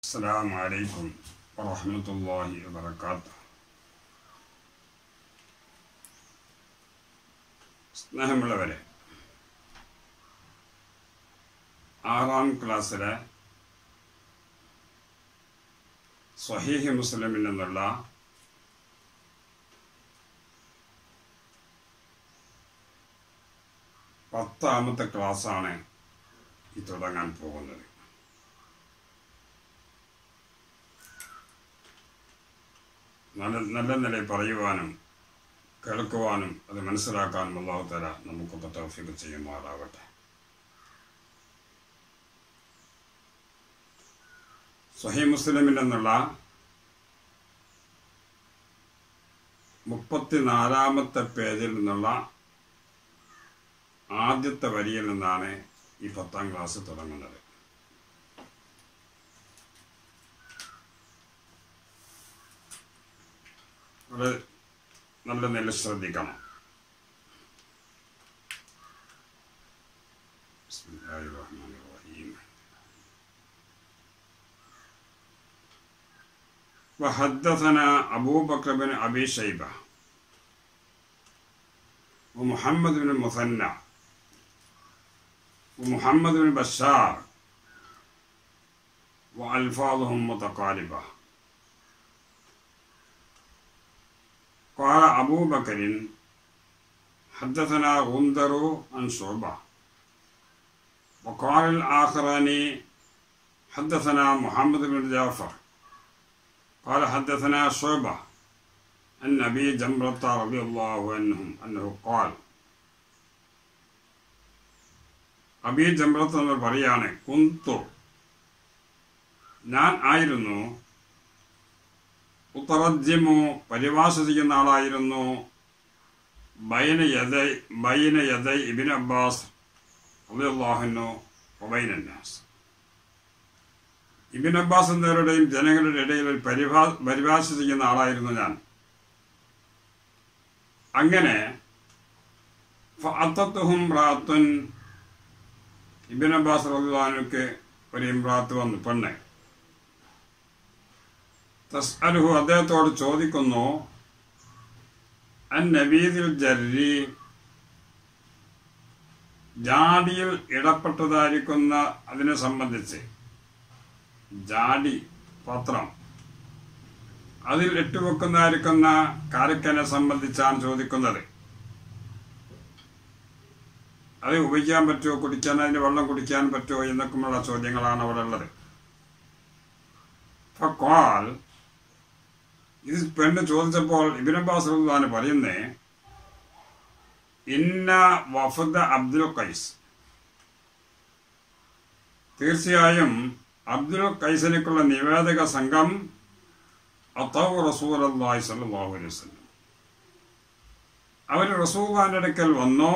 السلام عليكم ورحمة الله وبركاته സ്നേഹമുള്ളവരെ ആറാം ക്ലാസ്സിലെ സ്വഹീഹ് മുസ്ലിമിൽ നിന്നുള്ള പത്താമത്തെ ക്ലാസ്സാണ് ഈ തുടങ്ങാൻ പോകുന്നത് നല്ല നല്ല നിലയിൽ പറയുവാനും കേൾക്കുവാനും അത് മനസ്സിലാക്കാനും അള്ളാഹു തല നമുക്കൊക്കെ തൗഫീഖ് ചെയ്യുമാറാവട്ടെ സഹി മുസ്ലിമിൽ നിന്നുള്ള മുപ്പത്തിനാലാമത്തെ പേജിൽ നിന്നുള്ള ആദ്യത്തെ വരിയിൽ നിന്നാണ് ഈ പത്താം ക്ലാസ് തുടങ്ങുന്നത് അത് നല്ല നില ശ്രദ്ധിക്കണം ബിസ്മില്ലാഹിർ റഹ്മാനിർ റഹീം وحدثنا أبو بكر بن أبي شيبة ومحمد بن المثنى ومحمد بن بشار وألفاظهم متقاربة قال أبو بكر حدثنا غندر عن شعبة وقال الآخران حدثنا محمد بن جعفر قال حدثنا شعبة عن أبي جمرة رضي الله عنهم أنه قال അബി ജംറത്ത് എന്ന് പറയാണ് കുന്തു ഞാൻ ആയിരുന്നു ഉത്തറജ്യമു പരിഭാഷ ചെയ്യുന്ന ആളായിരുന്നു ബൈന യദൈ ബൈന യദൈ ഇബിൻ അബ്ബാസ് അള്ളാഹുനു ഒബൈനന്നാസ് ഇബിൻ അബ്ബാസ് എന്നവരുടെയും ജനങ്ങളുടെ ഇടയിൽ ഒരു പരിഭാ പരിഭാഷ ചെയ്യുന്ന ആളായിരുന്നു ഞാൻ അങ്ങനെ ഫഅത്തത്തുഹും റാത്തുൻ ഇബിൻ അബ്ബാസ് റഹ്ലാനുക്ക് ഒരു ഇമ്രാത്ത് വന്നു പെണ്ണ് തസ്അലുഹു അദ്ദേഹത്തോട് ചോദിക്കുന്നു അൻ നബീദിൽ ജർരി ജാടിയിൽ ഇടപെട്ടതായിരിക്കുന്ന അതിനെ സംബന്ധിച്ച് ജാടി പത്രം അതിൽ ഇട്ടുവെക്കുന്നതായിരിക്കുന്ന കാരക്കനെ സംബന്ധിച്ചാണ് ചോദിക്കുന്നത് അത് ഉപയോഗിക്കാൻ പറ്റുമോ കുടിക്കാൻ അതിന് വെള്ളം കുടിക്കാൻ പറ്റുമോ എന്നൊക്കെയുള്ള ചോദ്യങ്ങളാണ് അവിടെ ഉള്ളത് ഫക്വാൽ ഇത് പെണ്ണ് ചോദിച്ചപ്പോൾ ഇബിൻ അബ്ബാസ് റഹ്ലാന് പറയുന്നേ ഇന്ന വഫദ അബ്ദുൽ ഖൈസ് തീർച്ചയായും അബ്ദുൽ ഖൈസിനേക്കുള്ള നിവേദക സംഘം അത്തൗ റസൂൽ അള്ളാഹി സല്ലാഹു അലൈഹി വസല്ലം അവർ റസൂഖാന്റെ അടുക്കൽ വന്നോ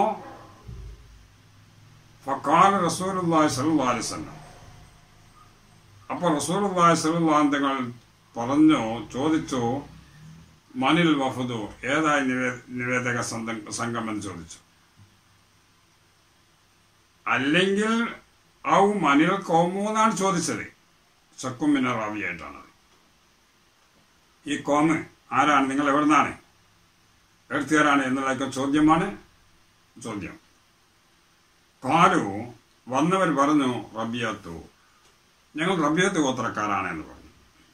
ഫക്കാൽ റസൂൽ അള്ളാഹി സല്ലാ അലൈഹി വസല്ലം അപ്പോൾ റസൂൽ അള്ളാഹി സല്ലാൻ തങ്ങൾ പറഞ്ഞു ചോദിച്ചു മനിൽ വഫുദു ഏതായി നിവേ നിവേദക സംഘം എന്ന് ചോദിച്ചു അല്ലെങ്കിൽ ഔ മനിൽ കോമു എന്നാണ് ചോദിച്ചത് ചക്കും പിന്നെ റാവിയായിട്ടാണത് ഈ കോമ് ആരാണ് നിങ്ങൾ എവിടെ നിന്നാണ് എഴുത്തുകാരാണ് എന്നുള്ളതൊക്കെ ചോദ്യമാണ് ചോദ്യം കാലു വന്നവർ പറഞ്ഞു റബിയത്തു ഞങ്ങൾ റബിയത്ത് ഗോത്രക്കാരാണ് എന്ന് പറഞ്ഞു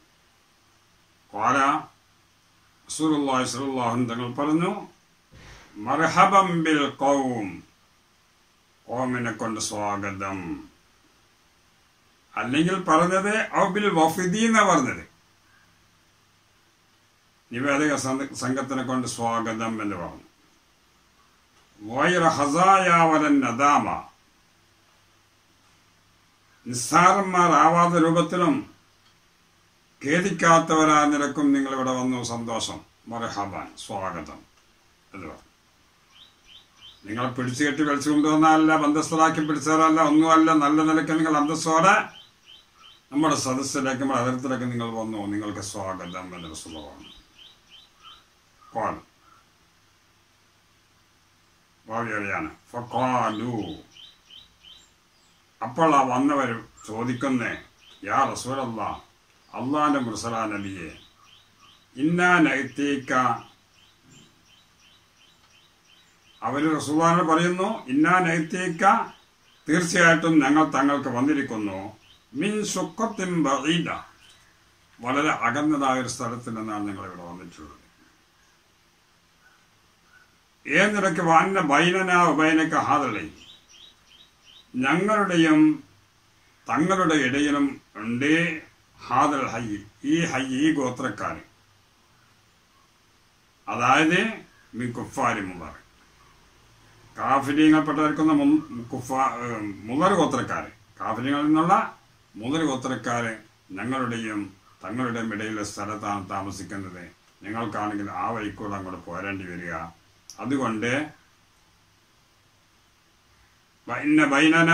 കോല റസൂലുള്ളാഹി സ്വല്ലല്ലാഹു തങ്ങൾ പറഞ്ഞു മർഹബം ബിൽ ഖൗം ഖൗമിനെ കൊണ്ട് സ്വാഗതം അല്ലെങ്കിൽ പറഞ്ഞത് ഔ ബിൽ വഫിദി എന്നാ പറഞ്ഞത് നിവേദക സംഘത്തിനെ കൊണ്ട് സ്വാഗതം എന്ന് പറഞ്ഞു വൈറ ഹസായാവലൻ നദാമ നിസ്സാരന്മാരാവാത്ത രൂപത്തിലും ഖേദിക്കാത്തവരാ നിലക്കും നിങ്ങൾ ഇവിടെ വന്നു സന്തോഷം മറഹബാൻ സ്വാഗതം എന്ന് പറഞ്ഞു നിങ്ങളെ പിടിച്ചു കെട്ടി വലിച്ചു കൊണ്ടുവന്നല്ല ബന്ധസ്ഥരാക്കി പിടിച്ചവരല്ല ഒന്നുമല്ല നല്ല നിലയ്ക്ക് നിങ്ങൾ അന്തസ്സോടെ നമ്മുടെ സദസ്സിലേക്ക് നമ്മുടെ അതിർത്തിലേക്ക് നിങ്ങൾ വന്നു നിങ്ങൾക്ക് സ്വാഗതം എന്ന സുഖമാണ് കോൾ ഭാവിയറിയാണ് ഫക്കാലു അപ്പോൾ ആ വന്നവർ ചോദിക്കുന്നേ യാ റസൂലല്ല അള്ളാന്റെ മുർസലാ നബിയെ ഇന്നാ നൈത്തേക്ക അവര് റസൂലാനെ പറയുന്നു ഇന്നാ നൈത്തേക്ക തീർച്ചയായിട്ടും ഞങ്ങൾ തങ്ങൾക്ക് വന്നിരിക്കുന്നു മിൻ സുഖത്തിൻ ബഈദ വളരെ അകന്നതായ ഒരു സ്ഥലത്തിൽ നിന്നാണ് ഞങ്ങൾ ഇവിടെ വന്നിട്ടുള്ളത് ഏന്നിടയ്ക്ക് വാന്ന ബൈനന ഉബൈനക്ക ഹാദളി ഞങ്ങളുടെയും തങ്ങളുടെ ഇടയിലും ഉണ്ട് ഹാദൽ ഹൈ ഈ ഹൈ ഈ ഗോത്രക്കാർ അതായത് മിൻ കുഫാരി മുതർ കാഫിര്യങ്ങൾപ്പെട്ടവർക്കുന്ന കുഫാ മുതർ ഗോത്രക്കാര് കാഫിര്യങ്ങളിൽ നിന്നുള്ള മുതൽ ഗോത്രക്കാര് ഞങ്ങളുടെയും തങ്ങളുടെയും ഇടയിലെ സ്ഥലത്താണ് താമസിക്കുന്നത് നിങ്ങൾക്കാണെങ്കിൽ ആ വഴിക്കൂടെ അങ്ങോട്ട് പോരേണ്ടി വരിക അതുകൊണ്ട് ബൈന ബൈനന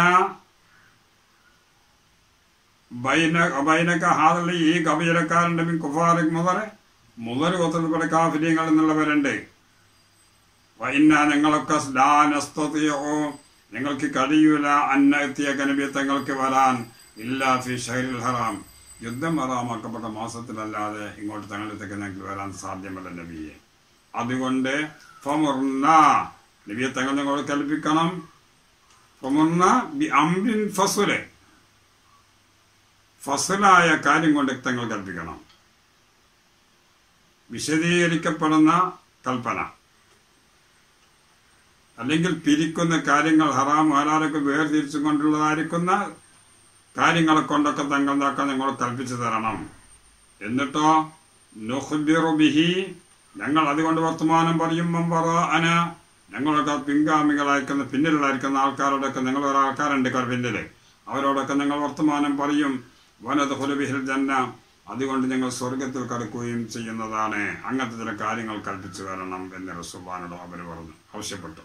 ബൈന ബൈനക്ക ഹാദലി ഈ കബീലക്കാരുണ്ട് മിൻ കുഫാരി മുതൽ മുതൽ ഗോത്രത്തിൽപ്പെട്ട കാഫിര്യങ്ങൾ എന്നുള്ളവരുണ്ട് വൈന്ന ഞങ്ങളൊക്കെ ലാനസ്തോ നിങ്ങൾക്ക് കഴിയൂല അന്നെത്തിയ കനബി തങ്ങൾക്ക് വരാൻ ഇല്ല ഫി ഷഹരിൽ ഹറാം യുദ്ധം ഹറാമാക്കപ്പെട്ട മാസത്തിലല്ലാതെ ഇങ്ങോട്ട് തങ്ങളിലേക്ക് ഞങ്ങൾക്ക് വരാൻ സാധ്യമല്ല നബിയെ അതുകൊണ്ട് ഫമുർന നബിയെ തങ്ങൾ ഞങ്ങളോട് കൽപ്പിക്കണം ഫമുർന ബി അംബിൻ ഫസുല് ഫസലായ കാര്യം കൊണ്ട് തങ്ങൾ കൽപ്പിക്കണം വിശദീകരിക്കപ്പെടുന്ന കൽപ്പന അല്ലെങ്കിൽ പിരിക്കുന്ന കാര്യങ്ങൾ ഹറാം ഹലാലൊക്കെ വേർതിരിച്ചു കൊണ്ടുള്ളതായിരിക്കുന്ന കാര്യങ്ങളെ കൊണ്ടൊക്കെ തങ്ങൾ എന്താക്കാൻ നിങ്ങൾ കൽപ്പിച്ചു തരണം എന്നിട്ടോ നുഹ്ബിറു ബിഹി ഞങ്ങൾ അതുകൊണ്ട് വർത്തമാനം പറയുമ്പം പറ അന ഞങ്ങളൊക്കെ പിൻഗാമികളായിരിക്കുന്ന പിന്നിലായിരിക്കുന്ന ആൾക്കാരോടൊക്കെ നിങ്ങൾ ഒരാൾക്കാരുണ്ട് പിന്നില് അവരോടൊക്കെ ഞങ്ങൾ വർത്തമാനം പറയും വനത് ഹുലബിഹിൽ ജന്ന അതുകൊണ്ട് ഞങ്ങൾ സ്വർഗത്തിൽ കടക്കുകയും ചെയ്യുന്നതാണ് അങ്ങനത്തെ ചില കാര്യങ്ങൾ കൽപ്പിച്ചു വരണം എന്ന് റസുബാനോട് അവർ പറഞ്ഞു ആവശ്യപ്പെട്ടു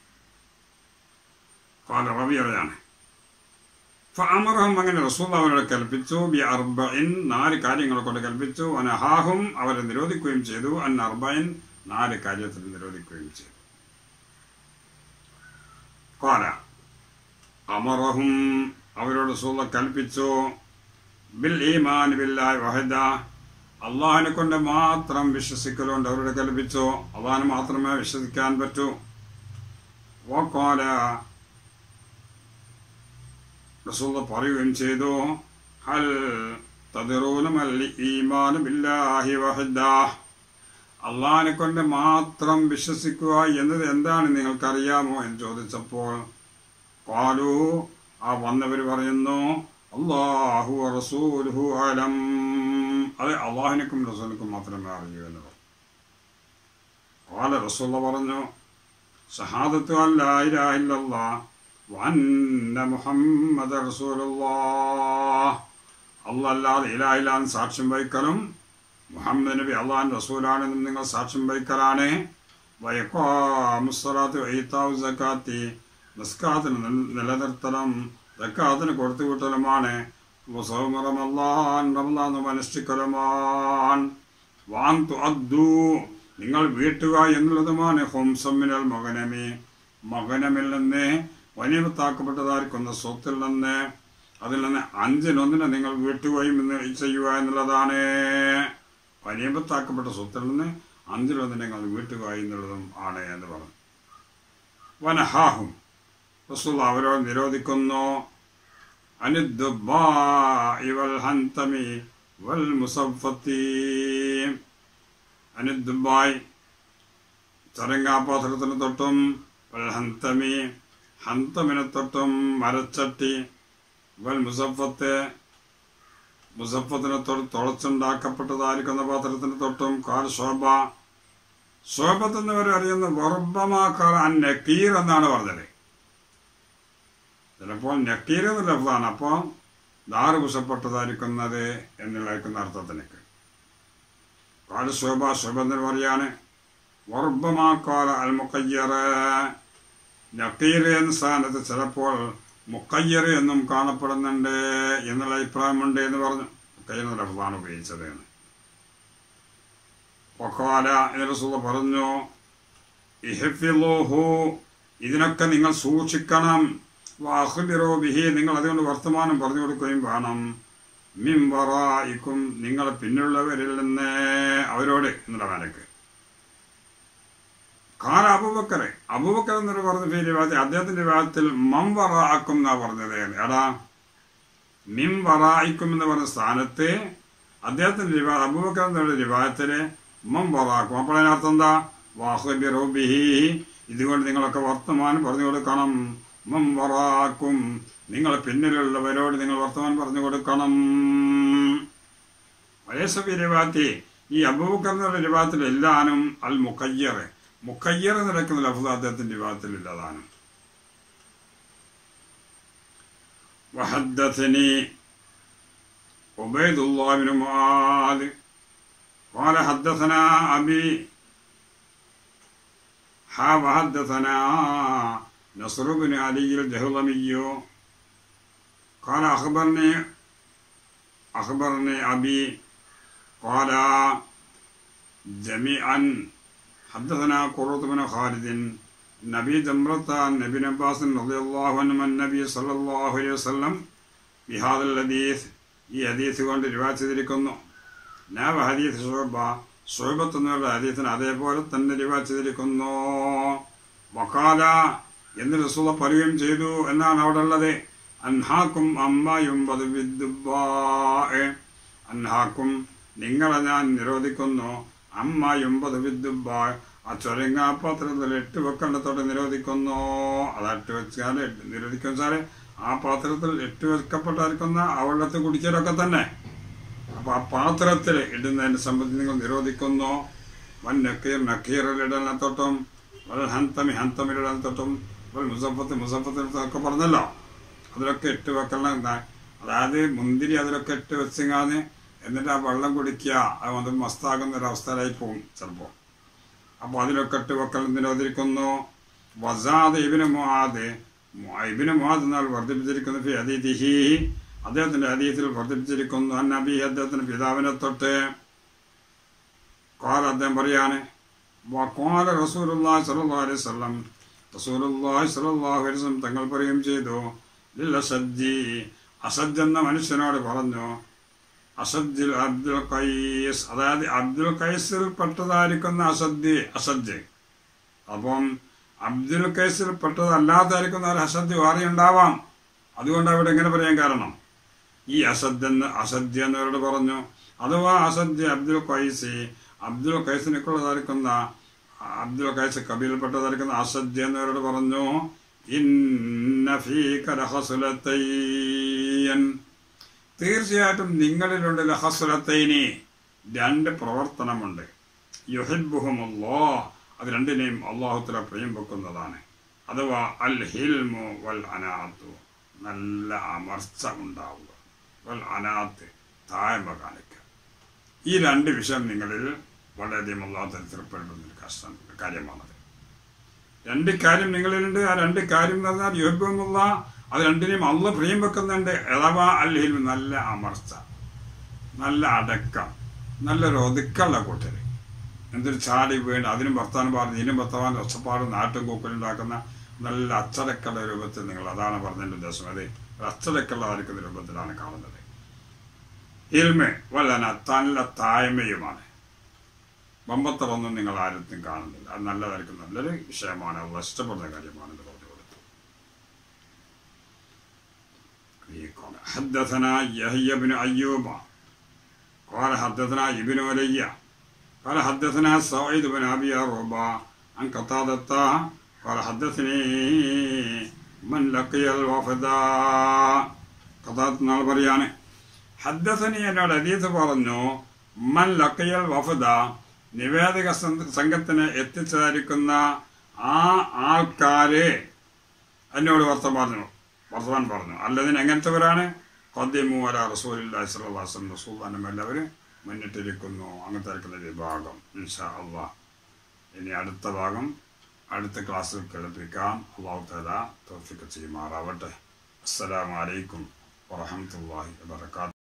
ഫാദർ റബിയറയാണ് ഫാമറഹം അങ്ങനെ റസൂൽ അവരോട് കൽപ്പിച്ചു ബി അർബഇൻ നാല് കാര്യങ്ങളെ കൊണ്ട് കൽപ്പിച്ചു അനഹാഹും അവരെ നിരോധിക്കുകയും ചെയ്തു അൻ അർബൈൻ നാല് കാര്യത്തിൽ നിരോധിക്കുകയും ചെയ്തു കോല അമറഹും അവരോട് റസൂല കൽപ്പിച്ചു ബിൽ ഈമാൻ ബില്ലാഹി വഹദ അള്ളാഹിനെ കൊണ്ട് മാത്രം വിശ്വസിക്കലുണ്ട് അവരോട് കൽപ്പിച്ചു അള്ളാഹിന് മാത്രമേ വിശ്വസിക്കാൻ പറ്റൂ വക്കോല റസൂല പറയുകയും ചെയ്തു ഹൽ തദിറൂനമൽ ഈമാൻ ബില്ലാഹി വഹദ അള്ളാഹിനെ കൊണ്ട് മാത്രം വിശ്വസിക്കുക എന്നത് എന്താണ് നിങ്ങൾക്കറിയാമോ എന്ന് ചോദിച്ചപ്പോൾ പാലു ആ വന്നവർ പറയുന്നു അള്ളാഹു റസൂലുഹു അലം അത് അള്ളാഹിനക്കും റസൂലിനും മാത്രമേ അറിയൂ എന്ന് പറഞ്ഞു പാല റസൂല പറഞ്ഞു ഷഹാദത്തു അല്ലാ വന്ന മുഹമ്മദ് റസൂലുള്ളാഹ് അല്ലാതെ ഇലായില്ലാന്ന് സാക്ഷ്യം വഹിക്കലും മുഹമ്മദ് നബി അള്ളാൻ റസൂലാണെന്നും നിങ്ങൾ സാക്ഷ്യം വഹിക്കലാണ് വയക്കോമുസ്സലാത്ത് വൈത്താവ് സക്കാത്തി നിസ്കാത്തിന് നിലനിർത്തലും സക്കാത്തിന് കൊടുത്തുവിട്ടലുമാണ് റമല്ലാൻ റമലാന്ന് അനുഷ്ഠിക്കലുമാൻ വാൻ അദ്ദു നിങ്ങൾ വീട്ടുക എന്നുള്ളതുമാണ് ഹോംസമ്മിനൽ മകനമി മകനമിൽ നിന്ന് വനിമത്താക്കപ്പെട്ടതായിരിക്കുന്ന സ്വത്തിൽ നിന്ന് അതിൽ നിന്ന് അഞ്ചിനൊന്നിനെ നിങ്ങൾ വീട്ടുകയും എന്ന് ചെയ്യുക എന്നുള്ളതാണ് വനിമത്താക്കപ്പെട്ട സ്വത്തിൽ നിന്ന് അഞ്ചിലൊന്നിനെ നിങ്ങൾ വീട്ടുക എന്നുള്ളതും ആണ് എന്ന് പറഞ്ഞു വനഹാഹും റസൂൽ അവരോട് നിരോധിക്കുന്നു വൽ ഹന്തമി വൽ മുസഫത്തി അനിദ്ബായ് ചരങ്ങാപാത്രത്തിന് തൊട്ടും വൽ ഹന്തമി ഹന്തമിനെ തൊട്ടും മരച്ചട്ടി വൽ മുസഫത്ത് മുസഫത്തിനെ തൊട്ട് തുളച്ചുണ്ടാക്കപ്പെട്ടതായിരിക്കുന്ന പാത്രത്തിന് തൊട്ടും കാൽ ശോഭ ശോഭത്ത് എന്നിവർ അറിയുന്ന വർബമാക്കാർ ആ നക്കീർ എന്നാണ് പറഞ്ഞത് ചിലപ്പോൾ നക്കീർ എന്ന ലഫ്താണ് അപ്പോൾ ദാറ് കുശപ്പെട്ടതായിരിക്കുന്നത് എന്നുള്ളതായിരിക്കുന്ന അർത്ഥത്തിനൊക്കെ കാൽ ശോഭ ശോഭ എന്ന് പറയാണ് വർബമാക്കാർ അൽ മുക്കയ്യർ നക്കീർ എന്ന സ്ഥാനത്ത് ചിലപ്പോൾ മുക്കയ്യർ എന്നും കാണപ്പെടുന്നുണ്ട് എന്നുള്ള അഭിപ്രായമുണ്ട് എന്ന് പറഞ്ഞു മുക്കയ്യർ എന്ന ലഫ്താണ് ഉപയോഗിച്ചത് എന്ന് വക്കാല റസൂല പറഞ്ഞു ഇഹഫിലുഹു ഇതിനൊക്കെ നിങ്ങൾ സൂക്ഷിക്കണം വാഹുബിറോ ബിഹി നിങ്ങൾ അതുകൊണ്ട് വർത്തമാനം പറഞ്ഞു കൊടുക്കുകയും വേണം മിംവറായിക്കും നിങ്ങൾ പിന്നുള്ളവരിൽ നിന്ന് അവരോട് എന്നുള്ള നിലക്ക് കാല അബൂബക്കറെ അബൂബക്കർ എന്നൊരു പറഞ്ഞ പേര് വിവാഹത്തിൽ അദ്ദേഹത്തിന്റെ വിവാഹത്തിൽ മം വറാക്കും എന്നാ പറഞ്ഞത് എടാ മിം വറായിക്കും എന്ന് പറഞ്ഞ സ്ഥാനത്ത് അദ്ദേഹത്തിന്റെ വിവാഹ അബൂബക്കർ എന്നുള്ള വിവാഹത്തില് മം വറാക്കും അപ്പോൾ അതിനർത്ഥം എന്താ വാഹുബി റോബിഹി ഇതുകൊണ്ട് നിങ്ങളൊക്കെ വർത്തമാനം പറഞ്ഞു കൊടുക്കണം മം വറാക്കും നിങ്ങൾ പിന്നിലുള്ളവരോട് നിങ്ങൾ വർത്തമാനം പറഞ്ഞു കൊടുക്കണം വയസ്സബി രവാത്തി ഈ അബൂബക്കർ എന്നുള്ള വിവാഹത്തിൽ എല്ലാനും അൽ മുഖയ്യർ മുഖയ്യർ നിലക്കുന്ന ലഫ്ദ് അദ്ദേഹത്തിന്റെ വിവാഹത്തിൽ ഇല്ലതാണ് وحدثني عبيد الله بن معاذ قال حدثنا أبي حا وحدثنا نصر بن علي الجهضمي قال أخبرني أخبرني أبي قال جميعا حدثنا قرة بن خالد نبي جمرة عن ابن عباس رضي الله عنه النبي صلى الله عليه وسلم بهذا الحديث ഈ ഹദീസ് കൊണ്ട് റിവാജ് ചെയ്തിരിക്കുന്നു നാവ ഹദീസ് ഷോബ ഷോബത്ത് എന്നുള്ള ഹദീസിന് അതേപോലെ തന്നെ റിവാജ് ചെയ്തിരിക്കുന്നു വക്കാല എന്ന് റസൂല പറയുകയും ചെയ്തു എന്നാണ് അവിടെ ഉള്ളത് അൻഹാക്കും അമ്മയും അൻഹാക്കും നിങ്ങളെ ഞാൻ നിരോധിക്കുന്നു അമ്മയും പതുവിദ്ദുബ ആ ചൊരങ്ങാപാത്രത്തിൽ എട്ട് വെക്കേണ്ടത്തോടെ നിരോധിക്കുന്നു അത് എട്ട് വെച്ചാൽ നിരോധിക്കും വെച്ചാൽ ആ പാത്രത്തിൽ എട്ട് വെക്കപ്പെട്ടിരിക്കുന്ന ആ വെള്ളത്തിൽ കുടിക്കലൊക്കെ തന്നെ അപ്പൊ ആ പാത്രത്തിൽ ഇടുന്നതിനെ സംബന്ധിച്ച് നിങ്ങൾ നിരോധിക്കുന്നു വൻ നക്കീർ നക്കീറിൽ ഇടലിനെ തൊട്ടും വൽ ഹന്തമി ഹന്തമിലിടാൻ തൊട്ടും വൽ മുസഫത്ത് മുസഫത്തിനൊക്കെ പറഞ്ഞല്ലോ അതിലൊക്കെ ഇട്ട് വെക്കണം എന്താ അതായത് മുന്തിരി അതിലൊക്കെ ഇട്ട് വെച്ചിങ്ങാന്ന് എന്നിട്ട് ആ വെള്ളം കുടിക്കുക അത് വന്ന് മസ്താകുന്ന ഒരു അവസ്ഥയിലായി പോകും ചിലപ്പോൾ അപ്പോൾ അതിലൊക്കെ ഇട്ട് വെക്കൽ നിരോധിക്കുന്നു വസാദ് ഇബിന് മുഹാദ് ഇബിന് മുഹാദ് എന്നാൽ വർദ്ധിപ്പിച്ചിരിക്കുന്നു ഫി അതീതിഹി അദ്ദേഹത്തിന്റെ അതീതിൽ വർദ്ധിപ്പിച്ചിരിക്കുന്നു അന്നബി അദ്ദേഹത്തിന്റെ പിതാവിനെ തൊട്ട് കാൽ അദ്ദേഹം പറയാണ് വക്കാല റസൂലുള്ളാഹി സ്വല്ലല്ലാഹു അലൈഹി വസല്ലം റസൂലുള്ളാഹി സ്വല്ലല്ലാഹു അലൈഹി വസല്ലം തങ്ങൾ പറയുകയും ചെയ്തു ലിൽ അസജ്ജി അസജ്ജ് എന്ന മനുഷ്യനോട് പറഞ്ഞു അസജ്ജിൽ അബ്ദുൽ ഖൈസ് അതായത് അബ്ദുൽ ഖൈസിൽ പെട്ടതായിരിക്കുന്ന അസദ്ദി അസജ്ജ് അപ്പം അബ്ദുൽ ഖൈസിൽ പെട്ടതല്ലാതായിരിക്കുന്ന ഒരു അസദ്ദ് വേറെ ഉണ്ടാവാം അതുകൊണ്ട് അവിടെ എങ്ങനെ പറയാൻ കാരണം ഈ അസദ് എന്ന് അസദ്യ എന്നവരോട് പറഞ്ഞു അഥവാ അസദ്യ അബ്ദുൽ ഖൈസി അബ്ദുൽ ഖൈസിനൊക്കെയുള്ളതായിരിക്കുന്ന അബ്ദുൽ ഖൈസ് കബീൽപ്പെട്ടതായിരിക്കുന്ന അസദ്യ എന്നവരോട് പറഞ്ഞു ഇന്ന ഫീക ലഹസുലത്തയ്യൻ തീർച്ചയായിട്ടും നിങ്ങളിലുണ്ട് ലഹസുലത്തൈനി രണ്ട് പ്രവർത്തനമുണ്ട് യുഹിബുഹുമല്ലോ അത് രണ്ടിനെയും അള്ളാഹുത്തല പ്രിയം വെക്കുന്നതാണ് അഥവാ അൽ ഹിൽമു വൽ അനാത്തു നല്ല അമർച്ച ഉണ്ടാവുക വൽ അനാത്ത് തായ്മ കാണിക്കുക ഈ രണ്ട് വിഷയം നിങ്ങളിൽ വളരെയധികം അള്ളാഹുത്തല തൃപ്പെടുന്ന ഒരു കഷ്ടം കാര്യമാണത് രണ്ട് കാര്യം നിങ്ങളിലുണ്ട് ആ രണ്ട് കാര്യം എന്ന് പറഞ്ഞാൽ യോഗ്യമുള്ള അത് രണ്ടിനെയും അള്ള പ്രിയം വെക്കുന്നുണ്ട് അഥവാ അല്ലെങ്കിൽ നല്ല അമർച്ച നല്ല അടക്കം നല്ലൊരു ഒതുക്കമുള്ള കൂട്ടര് എന്തൊരു ചാടി വീണ് അതിനും വർത്താനം പറഞ്ഞ് ഇതിനും വർത്തമാനം ഒച്ചപ്പാടും നാട്ടും കൂക്കലുണ്ടാക്കുന്ന നല്ല അച്ചടക്കുള്ള രൂപത്തിൽ നിങ്ങൾ അതാണ് പറഞ്ഞതിന്റെ ഉദ്ദേശം അത് ഒരു അച്ചടക്കുള്ളതായിരിക്കുന്ന രൂപത്തിലാണ് കാണുന്നത് ഇൽമ വല്ലന നല്ല തായ്മയുമാണ് ബമ്പത്തറൊന്നും നിങ്ങൾ ആരും കാണുന്നില്ല അത് നല്ലതായിരിക്കും നല്ലൊരു വിഷയമാണ് അത് ഇഷ്ടപ്പെടുന്ന കാര്യമാണ് എന്ന് പറഞ്ഞു കൊടുത്തു حدثنا يحيى بن أيوب قال حدثنا ابن علي قال حدثنا سعيد بن أبي أروبة عن قتادة قال حدثني من لقي الوفد قتادة നാൾ പറയാണ് ഹദ്ദസനി എന്നോട് അതീത് പറഞ്ഞു മൻ ലക്കയൽ വഫദ നിവേദക സംഘത്തിന് എത്തിച്ചതായിരിക്കുന്ന ആ ആൾക്കാര് എന്നോട് വർത്തം പറഞ്ഞു വർത്തമാൻ പറഞ്ഞു അല്ലതിന് എങ്ങനത്തെവരാണ് കൊദ്യമു അല റസൂലില്ലാഹി സ്വല്ലല്ലാഹു അലൈഹി വസല്ലം റസൂലുള്ളാഹിനെ എല്ലാവരും മുന്നിട്ടിരിക്കുന്നു അങ്ങനത്തെ ഇരിക്കുന്ന വിഭാഗം ഇൻഷാ അള്ളാഹ് ഇനി അടുത്ത ഭാഗം അടുത്ത ക്ലാസ്സിൽ കേൾപ്പിക്കാം അള്ളാഹു തല തോഫിക്ക് ചെയ്യുമാറാവട്ടെ അസ്സലാമു അലൈക്കും വറഹമത്തല്ലാഹി വബർക്കാത്തു